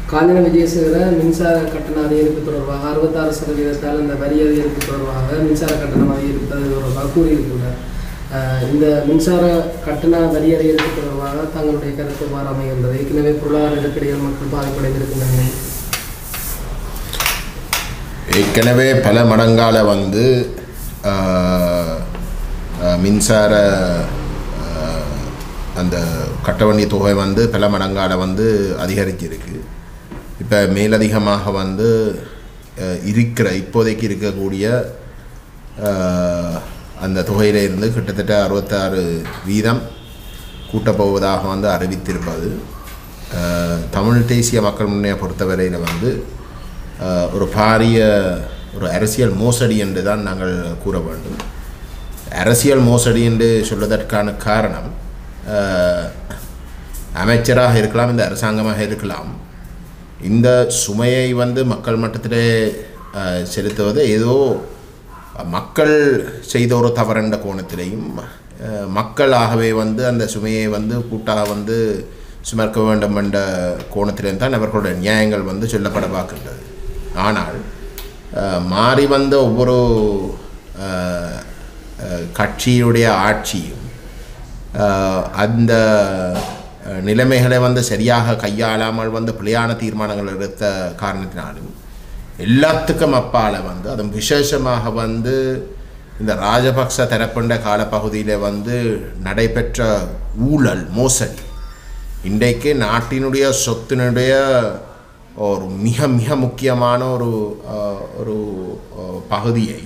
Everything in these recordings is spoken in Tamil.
காஞ்சன விஜயசேகர மின்சார கட்டண அதிகரிப்பு தொடர்பாக அறுபத்தாறு சதவீதத்தால் அந்த வரி அதிகரிப்பு தொடர்பாக மின்சார கட்டணம் அதிகரிப்பது தொடர்பாக கூறியிருக்கிறார் அஹ் இந்த மின்சார கட்டண வரி அதிகரிப்பு தொடர்பாக தங்களுடைய கருத்து மாற அமைகின்றது ஏற்கனவே பொருளாதார நெருக்கடிகள் மக்கள் பாதிப்படைந்திருக்கின்றன ஏற்கனவே பல மடங்கால வந்து ஆஹ், ஆஹ், மின்சார ஆஹ், அந்த கட்ட வேண்டிய தொகை வந்து பல மடங்கால வந்து அதிகரிச்சிருக்கு இப்போ மேலதிகமாக வந்து ஆஹ், இருக்கிற இப்போதைக்கு இருக்கக்கூடிய ஆஹ், அந்த தொகையில இருந்து கிட்டத்தட்ட அறுபத்தாறு வீதம் கூட்டப்போவதாக வந்து அறிவித்திருப்பது ஆஹ், தமிழ் தேசிய மக்கள் முன்னைய பொறுத்தவரையில் வந்து ஆஹ், ஒரு பாரிய ஒரு அரசியல் மோசடி என்று தான் நாங்கள் கூற வேண்டும் அரசியல் மோசடி என்று சொல்வதற்கான காரணம் ஆஹ், அமைச்சராக இருக்கலாம் இந்த அரசாங்கமாக இருக்கலாம் இந்த சுமையை வந்து மக்கள் மட்டத்திலே ஆஹ், செலுத்துவது ஏதோ மக்கள் செய்த ஒரு தவறென்ற கோணத்திலேயும் அஹ், மக்களாகவே வந்து அந்த சுமையை வந்து கூட்டாக வந்து சுமர்க்க வேண்டும் என்ற கோணத்திலேயும் தான் அவர்களுடைய நியாயங்கள் வந்து சொல்லப்பட பார்க்கின்றது ஆனால் அஹ், மாறி வந்த ஒவ்வொரு அஹ், அஹ், கட்சியுடைய ஆட்சியும் அஹ், அந்த அஹ், நிலைமைகளை வந்து சரியாக கையாளாமல் வந்து பிழையான தீர்மானங்கள் எடுத்த காரணத்தினாலும் எல்லாத்துக்கும் அப்பால் வந்து அதுவும் விசேஷமாக வந்து இந்த ராஜபக்ச தரப்புண்ட காலப்பகுதியில் வந்து நடைபெற்ற ஊழல் மோசடி இன்றைக்கு நாட்டினுடைய சொத்தினுடைய ஒரு மிக மிக முக்கியமான ஒரு அஹ், ஒரு அஹ், பகுதியை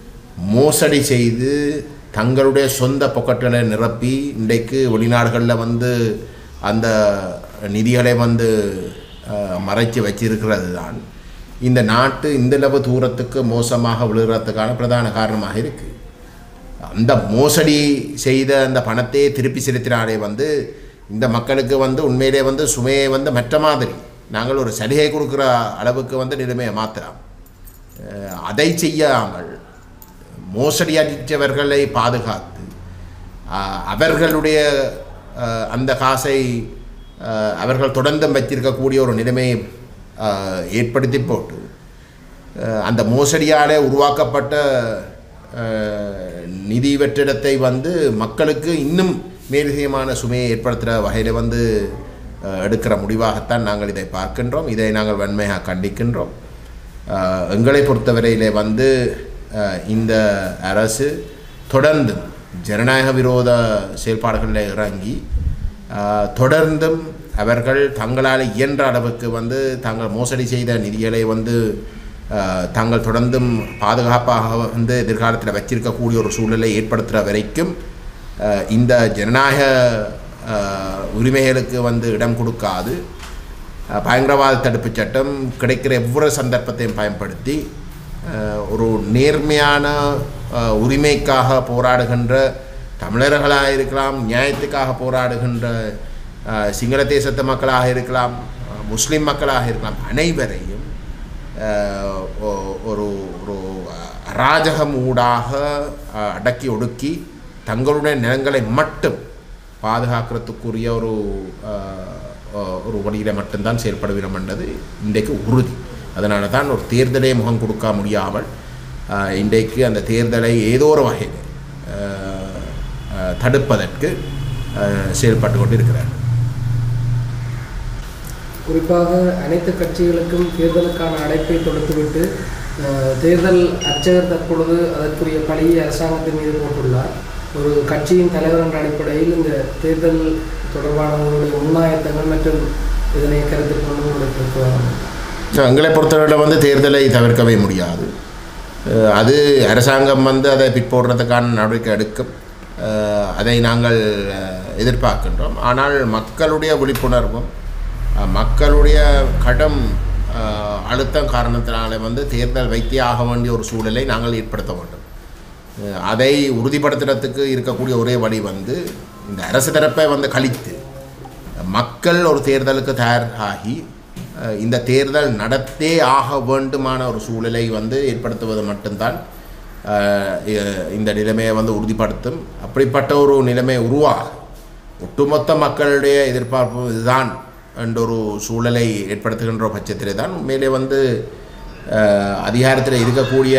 மோசடி செய்து தங்களுடைய சொந்த பொக்கெட்டுகளை நிரப்பி இன்றைக்கு வெளிநாடுகளில் வந்து அந்த நிதிகளை வந்து அஹ், மறைச்சு வச்சிருக்கிறது தான் இந்த நாட்டு இந்தளவு தூரத்துக்கு மோசமாக விழுகிறதுக்கான பிரதான காரணமாக இருக்குது அந்த மோசடி செய்த அந்த பணத்தையே திருப்பி செலுத்தினாலே வந்து இந்த மக்களுக்கு வந்து உண்மையிலே வந்து சுமையை வந்து மற்ற மாதிரி நாங்கள் ஒரு சலுகை கொடுக்குற அளவுக்கு வந்து நிலைமையை மாற்றலாம் அஹ் அதை செய்யாமல் மோசடி அடித்தவர்களை பாதுகாத்து அஹ் அவர்களுடைய அஹ், அந்த காசை அஹ், அவர்கள் தொடர்ந்து வைத்திருக்கக்கூடிய ஒரு நிலைமையை அஹ், ஏற்படுத்தி போட்டு அஹ், அந்த மோசடியாலே உருவாக்கப்பட்ட அஹ், நிதி வெற்றிடத்தை வந்து மக்களுக்கு இன்னும் மேலதிகமான சுமையை ஏற்படுத்துகிற வகையில் வந்து அஹ், எடுக்கிற முடிவாகத்தான் நாங்கள் இதை பார்க்கின்றோம் இதை நாங்கள் வன்மையாக கண்டிக்கின்றோம் அஹ், எங்களை பொறுத்தவரையிலே வந்து அஹ், இந்த அரசு தொடர்ந்து ஜனநாயக விரோத செயல்பாடுகளில் இறங்கி அஹ், தொடர்ந்தும் அவர்கள் தங்களால் இயன்ற அளவுக்கு வந்து தாங்கள் மோசடி செய்த நிதிகளை வந்து அஹ், தாங்கள் தொடர்ந்தும் பாதுகாப்பாக வந்து எதிர்காலத்தில் வச்சிருக்கக்கூடிய ஒரு சூழ்நிலை ஏற்படுத்துகிற வரைக்கும் அஹ், இந்த ஜனநாயக அஹ், உரிமைகளுக்கு வந்து இடம் கொடுக்காது அஹ், பயங்கரவாத தடுப்புச் சட்டம் கிடைக்கிற எவ்வொரு சந்தர்ப்பத்தையும் பயன்படுத்தி அஹ், ஒரு நேர்மையான அஹ், உரிமைக்காக போராடுகின்ற தமிழர்களாக இருக்கலாம் நியாயத்துக்காக போராடுகின்ற அஹ், சிங்கள தேசத்து மக்களாக இருக்கலாம் அஹ், முஸ்லிம் மக்களாக இருக்கலாம் அனைவரையும் அஹ், ஒ- ஒரு ஒரு அராஜகம் ஊடாக அஹ், அடக்கி ஒடுக்கி தங்களுடைய நிலங்களை மட்டும் பாதுகாக்கிறதுக்குரிய ஒரு அஹ், அஹ், ஒரு வழியில் மட்டும்தான் செயல்பட வேண்டும் என்றது இன்றைக்கு உறுதி அதனால தான் ஒரு தேர்தலை முகம் கொடுக்க முடியாமல் அஹ், இன்றைக்கு அந்த தேர்தலை ஏதோ ஒரு வகையில் அஹ், அஹ், தடுப்பதற்கு அஹ், செயல்பட்டு கொண்டு இருக்கிறார் குறிப்பாக அனைத்து கட்சிகளுக்கும் தேர்தலுக்கான அழைப்பை தொடுத்துவிட்டு அஹ், தேர்தல் அர்ச்சகர் தற்பொழுது அதற்குரிய பழியை அரசாங்கத்தின் மீது போட்டுள்ளார் ஒரு கட்சியின் தலைவர் என்ற அடிப்படையில் இந்த தேர்தல் தொடர்பான உங்களுடைய முன்னாயத்தங்கள் மற்றும் இதனை கருத்தில் கொண்டு உங்களுடைய கருத்து வரணும். ஸோ எங்களை பொறுத்தவரையில் வந்து தேர்தலை தவிர்க்கவே முடியாது அஹ் அது அரசாங்கம் வந்து அதை பிற்போடுறதுக்கான நடவடிக்கை எடுக்கும் அஹ் அதை நாங்கள் அஹ், எதிர்பார்க்கின்றோம் ஆனால் மக்களுடைய விழிப்புணர்வும் அஹ், மக்களுடைய கடும் அஹ், அழுத்தம் காரணத்தினால வந்து தேர்தல் வைத்தே ஆக வேண்டிய ஒரு சூழலை நாங்கள் ஏற்படுத்த வேண்டும் அஹ் அதை உறுதிப்படுத்துறதுக்கு இருக்கக்கூடிய ஒரே வழி வந்து இந்த அரசு தரப்பை வந்து கழித்து மக்கள் ஒரு தேர்தலுக்கு தயாராகி அஹ், இந்த தேர்தல் நடத்தே ஆக வேண்டுமான ஒரு சூழலை வந்து ஏற்படுத்துவது மட்டும்தான் அஹ், இ- இந்த நிலைமையை வந்து உறுதிப்படுத்தும் அப்படிப்பட்ட ஒரு நிலைமை உருவாக ஒட்டுமொத்த மக்களுடைய எதிர்பார்ப்பு இதுதான் என்ற ஒரு சூழலை ஏற்படுத்துகின்ற பட்சத்திலே தான் உண்மையிலே வந்து அஹ், அதிகாரத்தில் இருக்கக்கூடிய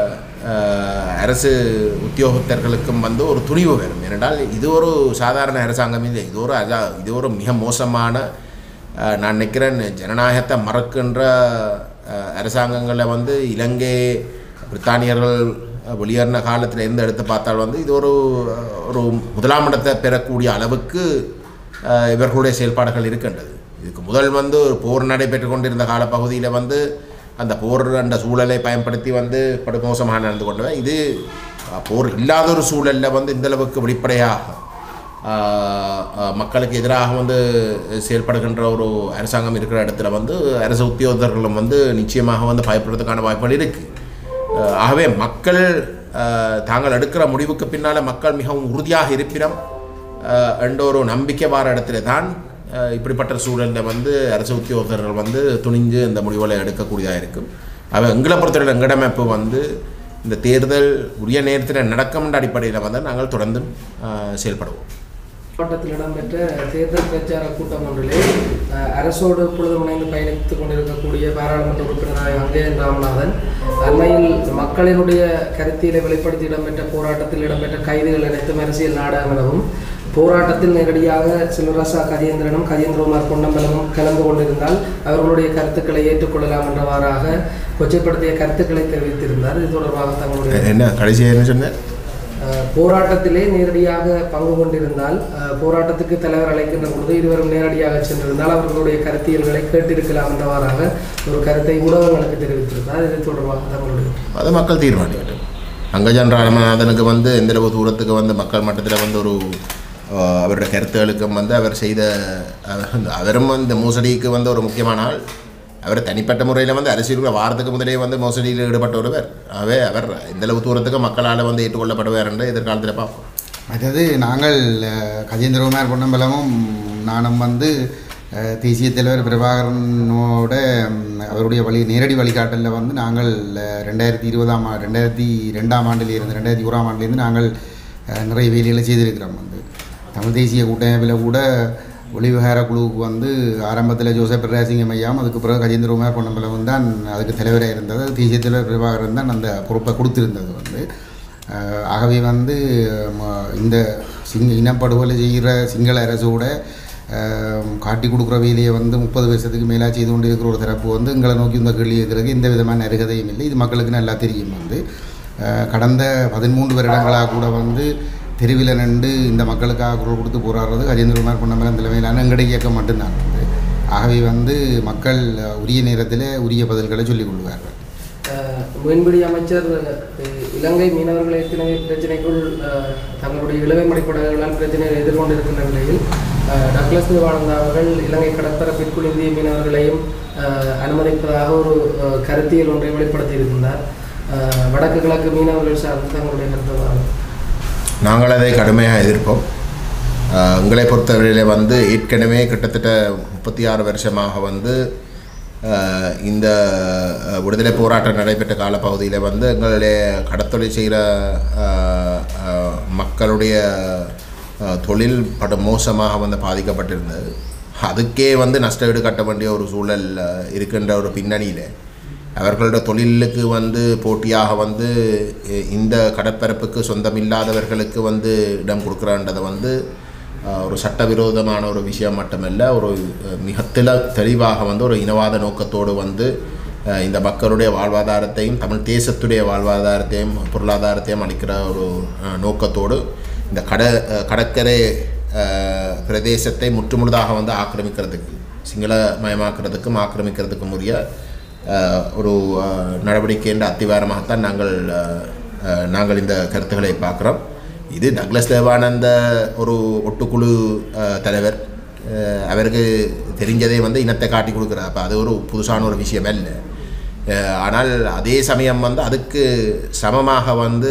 அஹ், அரசு உத்தியோகத்தர்களுக்கும் வந்து ஒரு துணிவு வரும் ஏனென்றால் இது ஒரு சாதாரண அரசாங்கம் இல்லை இது ஒரு அதா இது ஒரு மிக மோசமான அஹ், நான் நினைக்கிறேன் ஜனநாயகத்தை மறக்கின்ற அஹ், அரசாங்கங்களை வந்து இலங்கை பிரித்தானியர்கள் அஹ், வெளியேறின காலத்தில் இருந்து எடுத்து பார்த்தால் வந்து இது ஒரு அஹ், ஒரு முதலாம் இடத்தை பெறக்கூடிய அளவுக்கு அஹ், இவர்களுடைய செயல்பாடுகள் இருக்கின்றது இதுக்கு முதல் வந்து ஒரு போர் நடைபெற்று கொண்டிருந்த காலப்பகுதியில் வந்து அந்த போர் அந்த சூழலை பயன்படுத்தி வந்து படுமோசமாக நடந்து கொண்டவன் இது அஹ், போர் இல்லாத ஒரு சூழலில் வந்து இந்த அளவுக்கு வெளிப்படையாக ஆஹ், ஆஹ், மக்களுக்கு எதிராக வந்து செயல்படுகின்ற ஒரு அரசாங்கம் இருக்கிற இடத்துல வந்து அரசு உத்தியோகத்தர்களும் வந்து நிச்சயமாக வந்து பயப்படுறதுக்கான வாய்ப்புகள் இருக்குது ஆகவே மக்கள் ஆஹ், தாங்கள் எடுக்கிற முடிவுக்கு பின்னால் மக்கள் மிகவும் உறுதியாக இருப்பிடம் ஆஹ், என்ற ஒரு நம்பிக்கை வார இடத்துல தான் ஆஹ், இப்படிப்பட்ட சூழலில் வந்து அரசு உத்தியோகத்தர்கள் வந்து துணிஞ்சு இந்த முடிவுகளை எடுக்கக்கூடியதாக இருக்கும் அவ எங்களை பொறுத்தவரை எங்கடமைப்பு வந்து இந்த தேர்தல் உரிய நேரத்தில் நடக்கும்ன்ற அடிப்படையில் வந்து நாங்கள் தொடர்ந்து ஆஹ், செயல்படுவோம் மாவட்டத்தில் இடம்பெற்ற தேர்தல் பிரச்சார கூட்டம் ஒன்றிலே அஹ், அரசோடு பொழுது முனைந்து பயணித்துக் கொண்டிருக்கக்கூடிய பாராளுமன்ற உறுப்பினராக அங்கேயன் ராமநாதன் அண்மையில் மக்களினுடைய கருத்தியலை வெளிப்படுத்தி இடம்பெற்ற போராட்டத்தில் இடம்பெற்ற கைதுகள் அனைத்தும் அரசியல் நாடகம் எனவும் போராட்டத்தில் நேரடியாக சிலரசா கஜேந்திரனும் கஜேந்திரகுமார் பொன்னம்பலமும் கலந்து கொண்டிருந்தால் அவர்களுடைய கருத்துக்களை ஏற்றுக்கொள்ளலாம் என்றவாறாக கொச்சைப்படுத்திய கருத்துக்களை தெரிவித்திருந்தார் இது தொடர்பாக தங்களுடைய என்ன கடைசியாக என்ன சொன்னேன் அஹ் போராட்டத்திலே நேரடியாக பங்கு கொண்டிருந்தால் அஹ் போராட்டத்துக்கு தலைவர் அழைக்கின்ற பொழுது இருவரும் நேரடியாக சென்றிருந்தால் அவர்களுடைய கருத்தியல்களை கேட்டிருக்கலாம் என்றவாறாக ஒரு கருத்தை ஊடகங்களுக்கு தெரிவித்திருந்தார் இது தொடர்பாக தங்களுடைய அதை மக்கள் தீர்மானிக்கட்டும் அங்கஜன் ராமநாதனுக்கு வந்து எந்தளவு தூரத்துக்கு வந்து மக்கள் மட்டத்தில் வந்து ஒரு ஆஹ், அவருடைய கருத்துகளுக்கும் வந்து அவர் செய்த அவர் அவரும் இந்த மோசடிக்கு வந்து ஒரு முக்கியமான ஆள் அவர் தனிப்பட்ட முறையில் வந்து அரசியலுக்குள்ள வாரத்துக்கு முதலே வந்து மோசடியில் ஈடுபட்ட ஒருவர் ஆகவே அவர் எந்தளவு தூரத்துக்கு மக்களால் வந்து ஏற்றுக்கொள்ளப்படுவார் என்று எதிர்காலத்தில் பார்ப்போம் மற்றது நாங்கள் அஹ், கஜேந்திரகுமார் பொன்னம்பலமும் நானும் வந்து அஹ், தேசிய தலைவர் பிரபாகரனோட ம், அவருடைய வழி நேரடி வழிகாட்டலில் வந்து நாங்கள் அஹ், ரெண்டாயிரத்தி இருபதாம் ஆ ரெண்டாயிரத்தி ரெண்டாம் ஆண்டிலிருந்து ரெண்டாயிரத்தி ஓராம் ஆண்டிலேருந்து நாங்கள் அஹ், நிறைய வேலைகளை செய்திருக்கிறோம் வந்து தமிழ் தேசிய கூட்டமைப்பில் கூட ஒளிவிகார குழுவுக்கு வந்து ஆரம்பத்தில் ஜோசப் பிரராசிங்கம் ஐயாவும் அதுக்கு பிறகு கஜேந்திரகுமார் பொன்னம்பலம் தான் அதுக்கு தலைவராக இருந்தது தேசிய தலைவர் பிரபாகரன் தான் அந்த பொறுப்பை கொடுத்திருந்தது வந்து அஹ் ஆகவே வந்து ம- இந்த சிங்க இனப்படுகொலை செய்கிற சிங்கள அரசோட அஹ், காட்டி கொடுக்குற வேலையை வந்து முப்பது வருஷத்துக்கு மேலே செய்து கொண்டு இருக்கிற ஒரு தரப்பு வந்து எங்களை நோக்கி இந்த கேள்வி கேட்கறதுக்கு எந்த விதமான அருகதையும் இல்லை இது மக்களுக்கு நல்லா தெரியும் வந்து அஹ், கடந்த பதிமூன்று வருடங்களாக கூட வந்து தெருவில் நின்று இந்த மக்களுக்காக குரல் கொடுத்து போராடுறது கஜேந்திரகுமார் பொன்னமலம் தலைமையிலான எங்களுடைய இயக்கம் மட்டும்தான் வந்து ஆகவே வந்து மக்கள் அஹ், உரிய நேரத்தில் உரிய பதில்களை சொல்லிக் கொள்வார்கள் அஹ், மீன்பிடி அமைச்சர் அஹ், இலங்கை மீனவர்களை இலங்கை பிரச்சனைக்குள் அஹ், தங்களுடைய இழுவை மடிப்படங்களால் பிரச்சனையை எதிர்கொண்டிருக்கின்ற நிலையில் அஹ், டக்ளஸ் தேவானந்தா அவர்கள் இலங்கை கடற்பரப்பிற்குள் இந்திய மீனவர்களையும் அஹ், அனுமதிப்பதாக ஒரு அஹ், கருத்தியல் ஒன்றை வெளிப்படுத்தியிருந்தார் அஹ், வடக்கு கிழக்கு மீனவர்கள் சார்ந்து தங்களுடைய கருத்து நாங்கள் அதை கடுமையாக எதிர்ப்போம் ஆஹ் எங்களை பொறுத்தவரையில் வந்து ஏற்கனவே கிட்டத்தட்ட முப்பத்தி ஆறு வருஷமாக வந்து ஆஹ் இந்த ஆஹ் விடுதலை போராட்டம் நடைபெற்ற காலப்பகுதியில் வந்து எங்களுடைய கடத்தொழில் செய்கிற ஆஹ் ஆஹ் மக்களுடைய ஆஹ் தொழில் படு மோசமாக வந்து பாதிக்கப்பட்டிருந்தது அதுக்கே வந்து நஷ்ட ஈடு கட்ட வேண்டிய ஒரு சூழல் ஆஹ் இருக்கின்ற ஒரு பின்னணியில் அவர்களோட தொழிலுக்கு வந்து போட்டியாக வந்து இ- இந்த கடற்பரப்புக்கு சொந்தமில்லாதவர்களுக்கு வந்து இடம் கொடுக்குறான்றதை வந்து அஹ், ஒரு சட்டவிரோதமான ஒரு விஷயம் மட்டுமல்ல ஒரு அஹ், மிக தெள தெளிவாக வந்து ஒரு இனவாத நோக்கத்தோடு வந்து அஹ், இந்த மக்களுடைய வாழ்வாதாரத்தையும் தமிழ் தேசத்துடைய வாழ்வாதாரத்தையும் பொருளாதாரத்தையும் அளிக்கிற ஒரு அஹ், நோக்கத்தோடு இந்த கட அஹ், கடற்கரை அஹ், பிரதேசத்தை முற்றுமுழுதாக வந்து ஆக்கிரமிக்கிறதுக்கு சிங்களமயமாக்குறதுக்கும் ஆக்கிரமிக்கிறதுக்கும் உரிய அஹ், ஒரு அஹ், நடவடிக்கை என்ற அத்திவாரமாகத்தான் நாங்கள் அஹ், அஹ், நாங்கள் இந்த கருத்துக்களை பார்க்குறோம் இது டக்ளஸ் தேவானந்த ஒரு ஒட்டுக்குழு அஹ், தலைவர் அஹ், அவருக்கு தெரிஞ்சதே வந்து இனத்தை காட்டி கொடுக்குறார் அப்போ அது ஒரு புதுசான ஒரு விஷயம் இல்லை அஹ், ஆனால் அதே சமயம் வந்து அதுக்கு சமமாக வந்து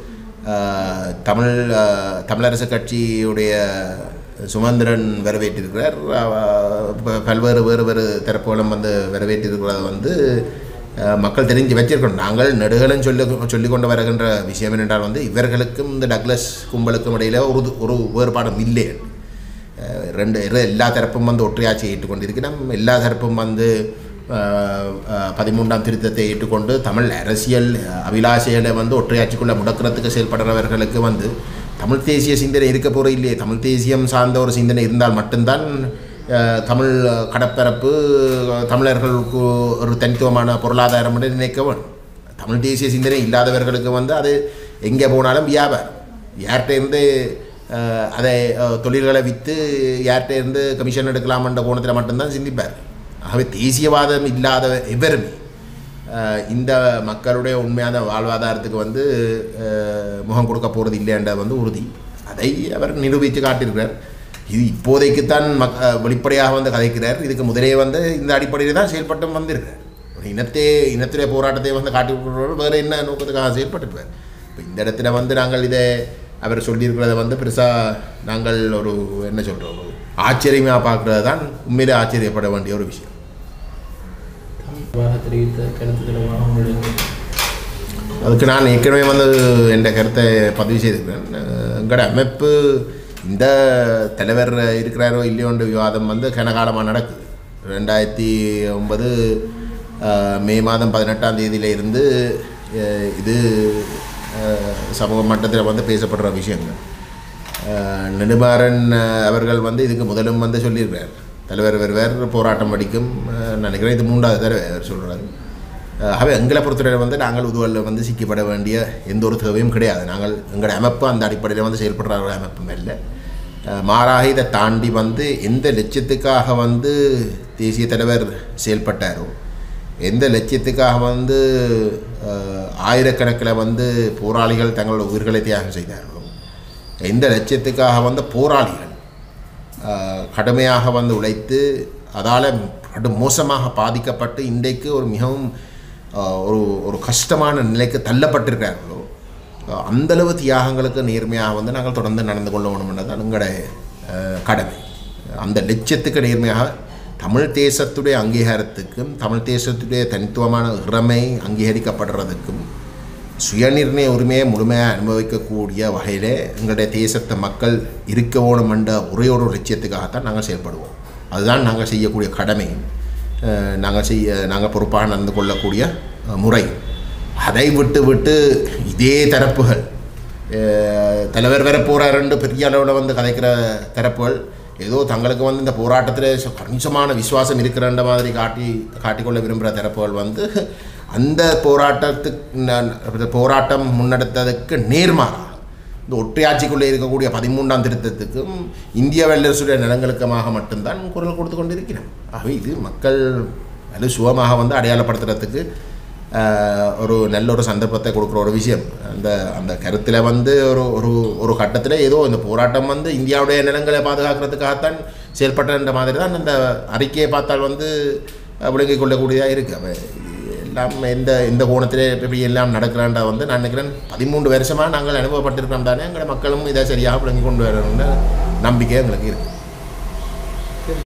அஹ், தமிழ் அஹ், தமிழரசு கட்சியுடைய சுமந்திரன் வரவேற்றிருக்கிறார் அஹ், ப- பல்வேறு வேறு வேறு தரப்புகளும் வந்து வரவேற்றிருக்கிறத வந்து அஹ், மக்கள் தெரிஞ்சு வச்சிருக்கணும் நாங்கள் நெடுகளும் சொல்லி சொல்லி கொண்டு வருகின்ற விஷயம் என்னென்றால் வந்து இவர்களுக்கும் இந்த டக்ளஸ் கும்பலுக்கும் இடையில ஒரு ஒரு வேறுபாடும் இல்லை அஹ், ரெண்டு இரு- எல்லா தரப்பும் வந்து ஒற்றையாட்சியை ஏற்றுக்கொண்டிருக்கிறோம் எல்லா தரப்பும் வந்து அஹ், அஹ், பதிமூன்றாம் திருத்தத்தை ஏற்றுக்கொண்டு தமிழ் அரசியல் அபிலாஷைகளை வந்து ஒற்றையாட்சிக்குள்ளே முடக்கிறதுக்கு செயல்படுறவர்களுக்கு வந்து தமிழ் தேசிய சிந்தனை இருக்க போகிற இல்லையே தமிழ் தேசியம் சார்ந்த ஒரு சிந்தனை இருந்தால் மட்டும்தான் அஹ், தமிழ் கடற்பரப்பு தமிழர்களுக்கு ஒரு தனித்துவமான பொருளாதாரம் என்று நினைக்க வேணும் தமிழ் தேசிய சிந்தனை இல்லாதவர்களுக்கு வந்து அது எங்கே போனாலும் வியாபாரம் யார்கிட்டேருந்து அஹ், அதை அஹ், தொழில்களை விற்று யார்கிட்டேருந்து கமிஷன் எடுக்கலாம்ன்ற கோணத்தில் மட்டும்தான் சிந்திப்பார் ஆகவே தேசியவாதம் இல்லாத எவருமே அஹ், இந்த மக்களுடைய உண்மையான வாழ்வாதாரத்துக்கு வந்து அஹ், முகம் கொடுக்க போகிறது இல்லைன்ற வந்து உறுதி அதை அவர் நிரூபித்து காட்டியிருக்கிறார் இது இப்போதைக்குத்தான் மக் அஹ், வெளிப்படையாக வந்து கதைக்கிறார் இதுக்கு முதலே வந்து இந்த அடிப்படையில் தான் செயல்பட்டும் வந்திருக்கிறார் ஒரு இனத்தே இனத்துடைய போராட்டத்தை வந்து காட்டி கொடுக்குறவர் வேறு என்ன நோக்கத்துக்காக செயல்பட்டுருப்பார் இப்போ இந்த இடத்துல வந்து நாங்கள் இதை அவர் சொல்லியிருக்கிறத வந்து பெருசாக நாங்கள் ஒரு என்ன சொல்கிறோம் ஒரு ஆச்சரியமாக பார்க்குறது தான் உண்மையிலே ஆச்சரியப்பட வேண்டிய ஒரு விஷயம் தமிழ் தெரிவித்த கருத்து தொடர்பாக உங்களுக்கு அதுக்கு நான் ஏற்கனவே வந்து என்ற கருத்தை பதிவு செய்திருக்கிறேன் அஹ் எங்களோட அமைப்பு இந்த தலைவர் இருக்கிறாரோ இல்லையோன்ற விவாதம் வந்து கனகாலமாக நடக்குது ரெண்டாயிரத்தி ஒன்பது அஹ், மே மாதம் பதினெட்டாம் தேதியில இருந்து அஹ், இது அஹ், சமூக மட்டத்தில் வந்து பேசப்படுற விஷயங்கள் அஹ், நெடுமாறன் அஹ், அவர்கள் வந்து இதுக்கு முதலும் வந்து சொல்லியிருக்கிறார் தலைவர் வருவார் போராட்டம் படிக்கும் அஹ், நினைக்கிறேன் இது மூன்றாவது தடவை அவர் சொல்கிறாரு ஆகவே எங்களை பொறுத்தவரை வந்து நாங்கள் உதுவலில் வந்து சிக்கப்பட வேண்டிய எந்த ஒரு தேவையும் கிடையாது நாங்கள் எங்களோட அமைப்பு அந்த அடிப்படையில் வந்து செயல்படுற ஒரு அமைப்பும் இல்லை அஹ் மாறாக இதை தாண்டி வந்து எந்த லட்சியத்துக்காக வந்து தேசிய தலைவர் செயல்பட்டாரோ எந்த லட்சியத்துக்காக வந்து அஹ், ஆயிரக்கணக்கில் வந்து போராளிகள் தங்களோட உயிர்களை தியாகம் செய்தார்களோ எந்த லட்சியத்துக்காக வந்து போராளிகள் ஆஹ், கடுமையாக வந்து உழைத்து அதால் கடு மோசமாக பாதிக்கப்பட்டு இன்றைக்கு ஒரு மிகவும் ஆஹ், ஒரு ஒரு கஷ்டமான நிலைக்கு தள்ளப்பட்டிருக்கிறார்களோ ஆஹ், அந்தளவு தியாகங்களுக்கு நேர்மையாக வந்து நாங்கள் தொடர்ந்து நடந்து கொள்ள வேணும்ன்றது எங்களுடைய ஆஹ், கடமை அந்த லட்சியத்துக்கு நேர்மையாக தமிழ் தேசத்துடைய அங்கீகாரத்துக்கும் தமிழ் தேசத்துடைய தனித்துவமான இறமை அங்கீகரிக்கப்படுறதுக்கும் சுயநிர்ணய உரிமையை முழுமையாக அனுபவிக்கக்கூடிய வகையிலே எங்களுடைய தேசத்து மக்கள் இருக்க வேணும் என்ற ஒரே ஒரு லட்சியத்துக்காகத்தான் நாங்கள் செயல்படுவோம் அதுதான் நாங்கள் செய்யக்கூடிய கடமை அஹ், நாங்கள் செய்ய நாங்கள் பொறுப்பாக நடந்து கொள்ளக்கூடிய அஹ், முறை அதை விட்டு விட்டு இதே தரப்புகள் அஹ், தலைவர் வர போகிறாருன்னு பெரிய அளவில் வந்து கதைக்கிற தரப்புகள் ஏதோ தங்களுக்கு வந்து இந்த போராட்டத்தில் கணிசமான விசுவாசம் இருக்கிறன்ற மாதிரி காட்டி காட்டிக்கொள்ள விரும்புகிற தரப்புகள் வந்து அந்த போராட்டத்துக்கு ந- இந்த போராட்டம் முன்னெடுத்ததுக்கு நேர்மாறாக இந்த ஒற்றையாட்சிக்குள்ளே இருக்கக்கூடிய பதிமூன்றாம் திருத்தத்துக்கும் இந்திய வல்லரசுடைய நலங்களுக்குமாக மட்டும்தான் குரல் கொடுத்து கொண்டிருக்கிறோம் ஆகவே இது மக்கள் அது சுகமாக வந்து அடையாளப்படுத்துறதுக்கு ஆஹ், ஒரு நல்ல ஒரு சந்தர்ப்பத்தை கொடுக்குற ஒரு விஷயம் அந்த அந்த கருத்தில் வந்து ஒரு ஒரு ஒரு கட்டத்தில் ஏதோ இந்த போராட்டம் வந்து இந்தியாவுடைய நிலங்களை பாதுகாக்கிறதுக்காகத்தான் செயல்பட்டன்ற மாதிரி தான் அந்த அறிக்கையை பார்த்தால் வந்து விளங்கிக் கொள்ளக்கூடியதாக இருக்குது அவ எல்லாம் எந்த எந்த கோணத்திலே இப்படி எல்லாம் நடக்கிறான்றா வந்து நான் நினைக்கிறேன் பதிமூன்று வருஷமாக நாங்கள் அனுபவப்பட்டிருக்கிறோம் தானே எங்களை மக்களும் இதை சரியாக விளங்கி கொண்டு வரணுன்ற நம்பிக்கை எங்களுக்கு இருக்குது